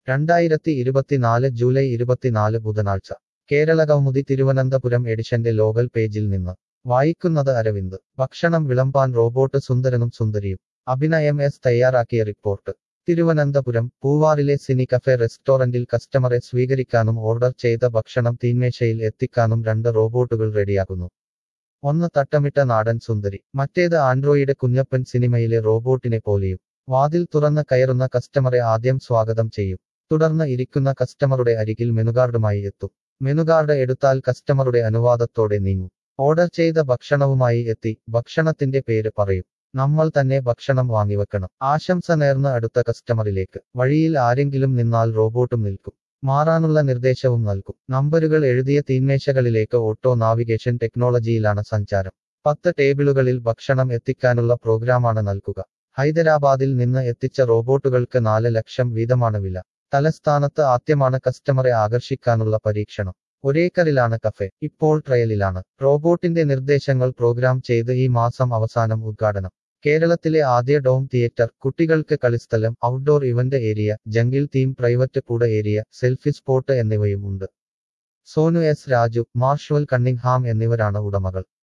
രണ്ടായിരത്തി ഇരുപത്തിനാല് ജൂലൈ ഇരുപത്തിനാല് ബുധനാഴ്ച കേരള കൗമുദി തിരുവനന്തപുരം എഡിഷന്റെ ലോകൽ പേജിൽ നിന്ന് വായിക്കുന്നത് അരവിന്ദ് ഭക്ഷണം വിളമ്പാൻ റോബോട്ട് സുന്ദരനും സുന്ദരിയും അഭിനയം എസ് തയ്യാറാക്കിയ റിപ്പോർട്ട് തിരുവനന്തപുരം പൂവാറിലെ സിനി കഫെ റെസ്റ്റോറന്റിൽ കസ്റ്റമറെ സ്വീകരിക്കാനും ഓർഡർ ചെയ്ത ഭക്ഷണം തീന്മേശയിൽ എത്തിക്കാനും രണ്ട് റോബോട്ടുകൾ റെഡിയാകുന്നു ഒന്ന് തട്ടമിട്ട നാടൻ സുന്ദരി മറ്റേത് ആൻഡ്രോയിഡ് കുഞ്ഞപ്പൻ സിനിമയിലെ റോബോട്ടിനെ പോലെയും വാതിൽ തുറന്ന് കയറുന്ന കസ്റ്റമറെ ആദ്യം സ്വാഗതം ചെയ്യും തുടർന്ന് ഇരിക്കുന്ന കസ്റ്റമറുടെ അരികിൽ മെനുകാർഡുമായി എത്തും മെനുകാർഡ് എടുത്താൽ കസ്റ്റമറുടെ അനുവാദത്തോടെ നീങ്ങും ഓർഡർ ചെയ്ത ഭക്ഷണവുമായി എത്തി ഭക്ഷണത്തിന്റെ പേര് പറയും നമ്മൾ തന്നെ ഭക്ഷണം വാങ്ങിവെക്കണം ആശംസ നേർന്ന് അടുത്ത കസ്റ്റമറിലേക്ക് വഴിയിൽ ആരെങ്കിലും നിന്നാൽ റോബോട്ടും നിൽക്കും മാറാനുള്ള നിർദ്ദേശവും നൽകും നമ്പരുകൾ എഴുതിയ തീന്മേശകളിലേക്ക് ഓട്ടോ നാവിഗേഷൻ ടെക്നോളജിയിലാണ് സഞ്ചാരം പത്ത് ടേബിളുകളിൽ ഭക്ഷണം എത്തിക്കാനുള്ള പ്രോഗ്രാമാണ് നൽകുക ഹൈദരാബാദിൽ നിന്ന് എത്തിച്ച റോബോട്ടുകൾക്ക് നാല് ലക്ഷം വീതമാണ് വില തലസ്ഥാനത്ത് ആദ്യമാണ് കസ്റ്റമറെ ആകർഷിക്കാനുള്ള പരീക്ഷണം ഒരേക്കറിലാണ് കഫെ ഇപ്പോൾ ട്രയലിലാണ് റോബോട്ടിന്റെ നിർദ്ദേശങ്ങൾ പ്രോഗ്രാം ചെയ്ത് ഈ മാസം അവസാനം ഉദ്ഘാടനം കേരളത്തിലെ ആദ്യ ഡോം തിയേറ്റർ കുട്ടികൾക്ക് കളിസ്ഥലം outdoor event area jungle theme private പൂട ഏരിയ സെൽഫി സ്പോട്ട് എന്നിവയും ഉണ്ട് Sonu S Raju Marshall Cunningham എന്നിവരാണ് ഉടമകൾ